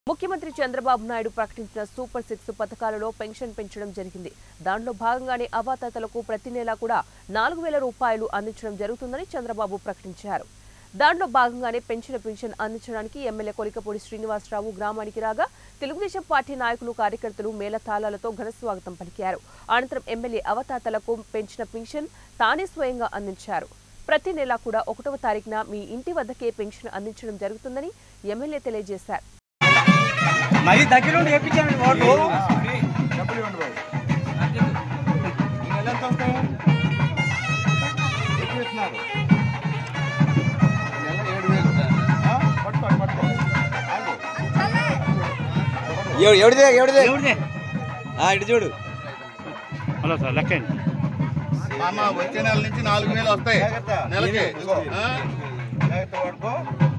ముఖ్యమంత్రి చంద్రబాబు నాయుడు ప్రకటించిన super six పథకాలలో పెన్షన్ పెంచడం జరిగింది దానిలో భాగంగానే అవాతాతలకు ప్రతి నెలా కూడా నాలుగు వేల రూపాయలు అందించడం జరుగుతుందని చంద్రబాబు ప్రకటించారు దానిలో భాగంగానే పెంచిన పెన్షన్ అందించడానికి ఎమ్మెల్యే కొలికపూడి శ్రీనివాసరావు గ్రామానికి రాగా తెలుగుదేశం పార్టీ నాయకులు కార్యకర్తలు మేళతాళాలతో ఘన స్వాగతం పలికారు అనంతరం ఎమ్మెల్యే అవతాతలకు పెంచిన పెన్షన్ తానే స్వయంగా అందించారు ప్రతి నెలా కూడా ఒకటవ తారీఖున మీ ఇంటి వద్దకే పెన్షన్ అందించడం జరుగుతుందని ఎమ్మెల్యే తెలియజేశారు మరి దగ్గర నుండి వేయించాను ఓటు డబ్బులు ఇవ్వండి బాబు ఈ నెల ఎంత వస్తాయి ఎక్కువ ఇస్తున్నారు ఈ నెల ఏడు వేలు ఆ? పట్టుకోండి పట్టుకోండి ఆగు. ఎవడిదే ఎవడిదే దేవుడిదే ఆ, ఇటు చూడు హలో సార్ లెక్క మామ వచ్చే నెల నుంచి నాలుగు వేలు వస్తాయి నెలకి ఇదిగో. ఆ? జాగ్రత్త పట్టుకో